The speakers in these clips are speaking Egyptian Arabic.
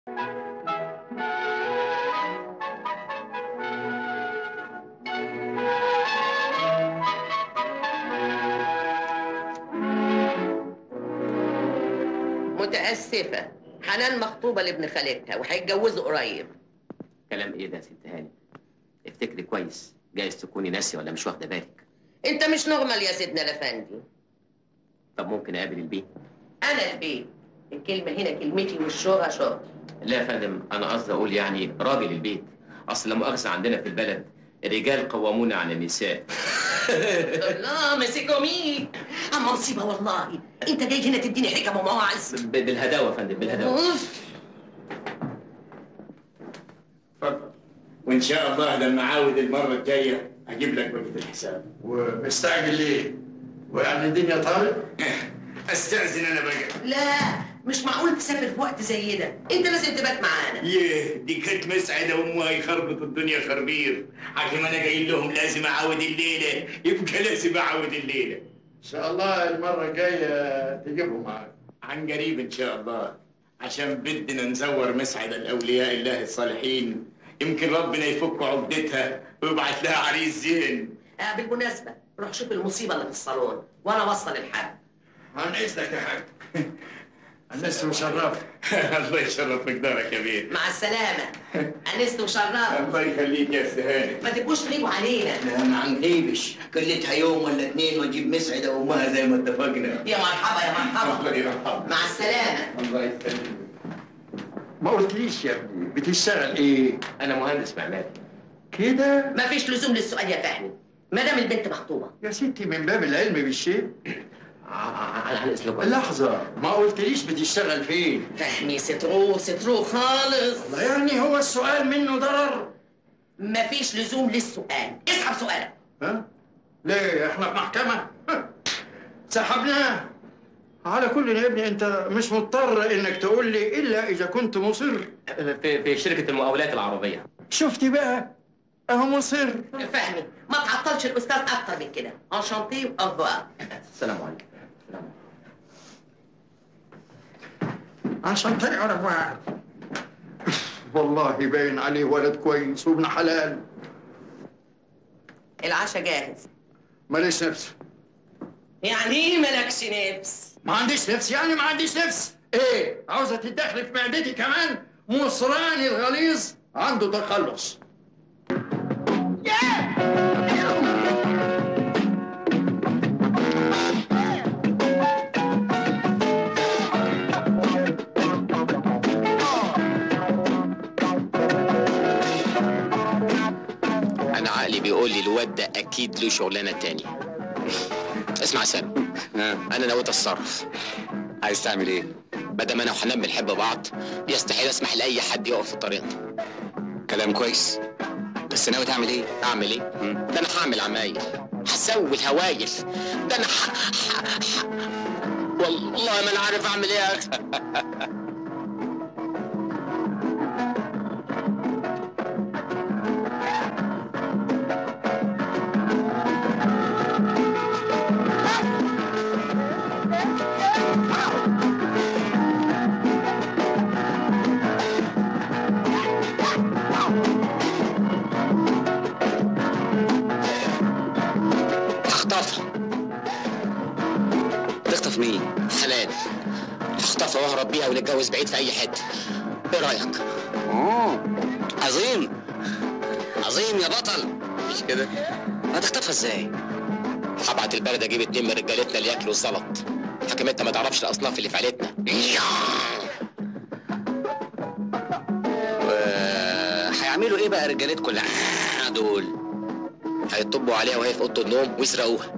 متأسفة حنان مخطوبة لابن خالتها وهيتجوزوا قريب كلام ايه ده يا ست هاني افتكري كويس جايز تكوني ناسيه ولا مش واخده بالك انت مش نورمال يا سيدنا الافندي طب ممكن اقابل البيت انا البيت الكلمة هنا كلمتي والشورى شورى لا يا فندم انا قصدي اقول يعني راجل البيت اصل لا مؤاخذه عندنا في البلد الرجال قوامون على النساء لا مسكومي اما مصيبة والله انت جاي هنا تديني حكم ومواعظ ب- بالهداوه يا فندم بالهداوه اوف اتفضل وان شاء الله لما اعاود المره الجايه اجيب لك بقيه الحساب ومستعجل ليه؟ ويعني الدنيا طارق؟ استاذن انا بقى لا مش معقول تسافر في وقت زي ده انت لازم تبات معانا يه دي كانت مسعده وامها يخربط الدنيا خربير حكم انا جاي لهم لازم اعاود الليله يبقى لازم اعاود الليله ان شاء الله المره الجايه تجيبهم معاك عن قريب ان شاء الله عشان بدنا نزور مسعد الاولياء الله الصالحين يمكن ربنا يفك عقدتها ويبعت لها عريس زين آه بالمناسبة روح شوف المصيبة اللي في الصالون وانا اوصل الحاج عن اذنك يا حاج الناس مشرف الله يشرف مقدارك يا بيه مع السلامة أنست وشرفت الله يخليك يا استهاني ما تبقوش تغيبوا علينا لا ما عنغيبش كلتها يوم ولا اتنين واجيب مسعدة وامها زي ما اتفقنا يا مرحبا يا مرحبا الله يرحمك مع السلامة الله يسلمك ما قلتليش يا ابني بتشتغل ايه؟ انا مهندس معماري كده؟ ما فيش لزوم للسؤال يا فهمي ما دام البنت مخطوبة يا ستي من باب العلم بالشيء على على اذنكم لحظة ما قلتليش بتشتغل فين؟ فهمي سترو سترو خالص والله يعني هو السؤال منه ضرر؟ ما فيش لزوم للسؤال اسحب سؤالك ها؟ ليه احنا في محكمة؟ سحبناه على كل يا ابني انت مش مضطر انك تقول لي الا اذا كنت مصر في في شركه المقاولات العربيه شفتي بقى اهو مصر فهمي ما تعطلش الأستاذ أكتر من كده انشانتي أوفوار السلام عليكم السلام عليكم. عشان تعرف بقى. والله باين عليه ولد كويس وابن حلال العشاء جاهز ماليش نفس يعني ايه مالكش نفس ما عنديش نفس يعني ما عنديش نفس ايه عاوزه تتدخلي في معدتي كمان مصراني الغليظ عنده تخلص انا عقلي بيقول لي الواد ده اكيد له شغلانه تانية اسمع سامي انا نويت اتصرف عايز تعمل ايه؟ ما دام انا وحنان بنحب بعض يستحيل اسمح لاي حد يقف في طريقنا كلام كويس بس ناوي تعمل ايه؟ اعمل ايه ده انا هعمل عمايل هسوي الهوايل ده انا ح... ح... ح... والله ما انا عارف اعمل ايه يا اخي اخطفها تخطف مين؟ حلال اخطفها واهرب بيها ونتجوز بعيد في اي حته ايه رايك اوه عظيم عظيم يا بطل مش كده؟ هتخطفها ازاي؟ هبعت البلد اجيب اتنين من رجالتنا اللي ياكلوا الزلط حكمتنا ما تعرفش الاصناف اللي في عيلتنا و- هيعملوا ايه بقى رجالتكم اللي دول؟ هيطبوا عليها وهي في اوضه النوم ويسرقوها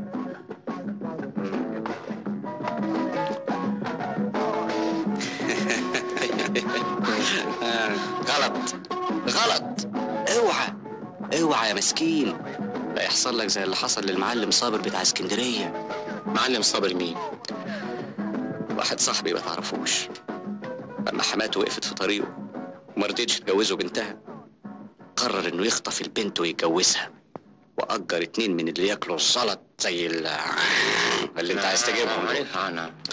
غلط غلط اوعى اوعى يا مسكين لا يحصل لك زي اللي حصل للمعلم صابر بتاع اسكندريه معلم صابر مين واحد صاحبي ما تعرفوش لما حماته وقفت في طريقه وما رضيتش تجوزه بنتها قرر انه يخطف البنت ويتجوزها واجر اتنين من اللي ياكلوا الزلط زي ال- اللي انت عايز تجيبهم دول. انا